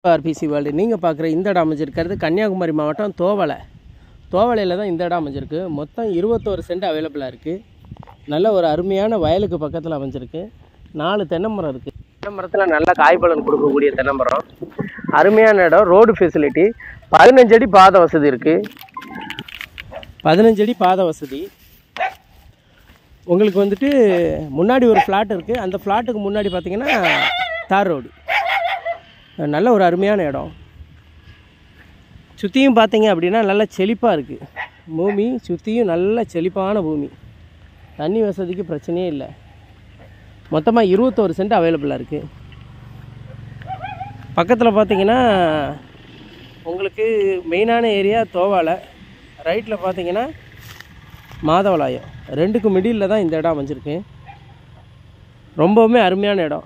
RBC world நீங்கள் பார்க்குற இந்த இடம் அமைஞ்சிருக்கிறது கன்னியாகுமரி மாவட்டம் தோவளை தோவளையில் தான் இந்த இடம் அமைஞ்சிருக்கு மொத்தம் இருபத்தோரு சென்ட் அவைலபிளாக இருக்குது நல்ல ஒரு அருமையான வயலுக்கு பக்கத்தில் அமைஞ்சிருக்கு நாலு தென்னை மரம் இருக்குது தென்னை மரத்தில் நல்ல காய்பலன் கொடுக்கக்கூடிய தென்னை மரம் அருமையான இடம் ரோடு ஃபெசிலிட்டி பதினஞ்சு அடி பாத வசதி இருக்குது பதினஞ்சு அடி பாத வசதி உங்களுக்கு வந்துட்டு முன்னாடி ஒரு ஃப்ளாட் இருக்குது அந்த ஃப்ளாட்டுக்கு முன்னாடி பார்த்தீங்கன்னா தார் ரோடு நல்ல ஒரு அருமையான இடம் சுற்றியும் பார்த்தீங்க அப்படின்னா நல்ல செழிப்பாக இருக்குது பூமி சுற்றியும் நல்ல செழிப்பான பூமி தண்ணி வசதிக்கு பிரச்சனையே இல்லை மொத்தமாக இருபத்தோரு சென்ட் அவைலபிளாக இருக்குது பக்கத்தில் பார்த்தீங்கன்னா உங்களுக்கு மெயினான ஏரியா தோவாலை ரைட்டில் பார்த்தீங்கன்னா மாதவளாயம் ரெண்டுக்கு மிடில் தான் இந்த இடம் அமைஞ்சிருக்கு ரொம்பவுமே அருமையான இடம்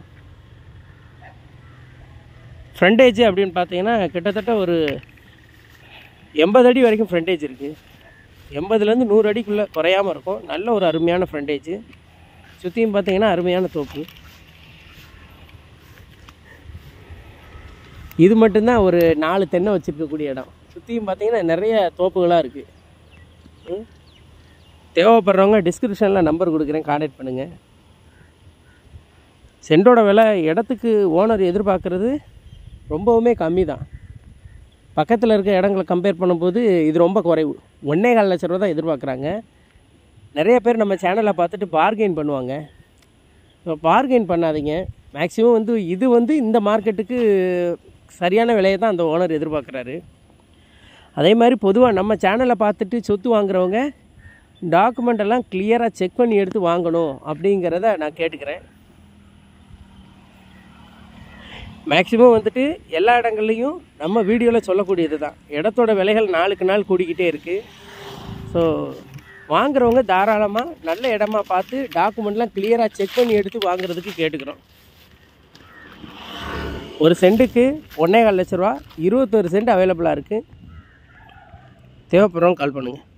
ஃப்ரண்டேஜ் அப்படின்னு பார்த்தீங்கன்னா கிட்டத்தட்ட ஒரு எண்பது அடி வரைக்கும் ஃப்ரண்டேஜ் இருக்குது எண்பதுலேருந்து நூறு அடிக்குள்ளே குறையாமல் இருக்கும் நல்ல ஒரு அருமையான ஃப்ரண்டேஜ் சுற்றியும் பார்த்தீங்கன்னா அருமையான தோப்பு இது மட்டும்தான் ஒரு நாலு தென்னை வச்சுருக்கக்கூடிய இடம் சுற்றியும் பார்த்தீங்கன்னா நிறைய தோப்புகளாக இருக்குது ம். தேவைப்படுறவங்க டிஸ்கிரிப்ஷனில் நம்பர் கொடுக்குறேன் கான்டாக்ட் பண்ணுங்கள் சென்டோட விலை இடத்துக்கு ஓனர் எதிர்பார்க்குறது ரொம்பவுமே கம்மி தான் பக்கத்தில் இருக்க இடங்களை கம்பேர் பண்ணும்போது இது ரொம்ப குறைவு ஒன்றே கால் லட்ச ரூபா தான் எதிர்பார்க்குறாங்க நிறைய பேர் நம்ம சேனலை பார்த்துட்டு பார்கெயின் பண்ணுவாங்க ஸோ பார்கெயின் பண்ணாதீங்க மேக்ஸிமம் வந்து இது வந்து இந்த மார்க்கெட்டுக்கு சரியான விலையை தான் அந்த ஓனர் எதிர்பார்க்குறாரு அதே மாதிரி பொதுவாக நம்ம சேனலை பார்த்துட்டு சொத்து வாங்குறவங்க டாக்குமெண்ட் எல்லாம் கிளியராக செக் பண்ணி எடுத்து வாங்கணும் அப்படிங்கிறத நான் கேட்டுக்கிறேன் மேக்ஸிமம் வந்துட்டு எல்லா இடங்கள்லையும் நம்ம வீடியோவில் சொல்லக்கூடியது தான் இடத்தோட விலைகள் நாளுக்கு நாள் கூடிக்கிட்டே இருக்குது ஸோ வாங்குறவங்க தாராளமாக நல்ல இடமா பார்த்து டாக்குமெண்ட்லாம் கிளியராக செக் பண்ணி எடுத்து வாங்குறதுக்கு கேட்டுக்கிறோம் ஒரு சென்ட்டுக்கு ஒன்றே கால் லட்ச ரூபா இருபத்தொரு சென்ட் அவைலபிளாக இருக்குது தேவைப்படுறவங்க கால் பண்ணுங்கள்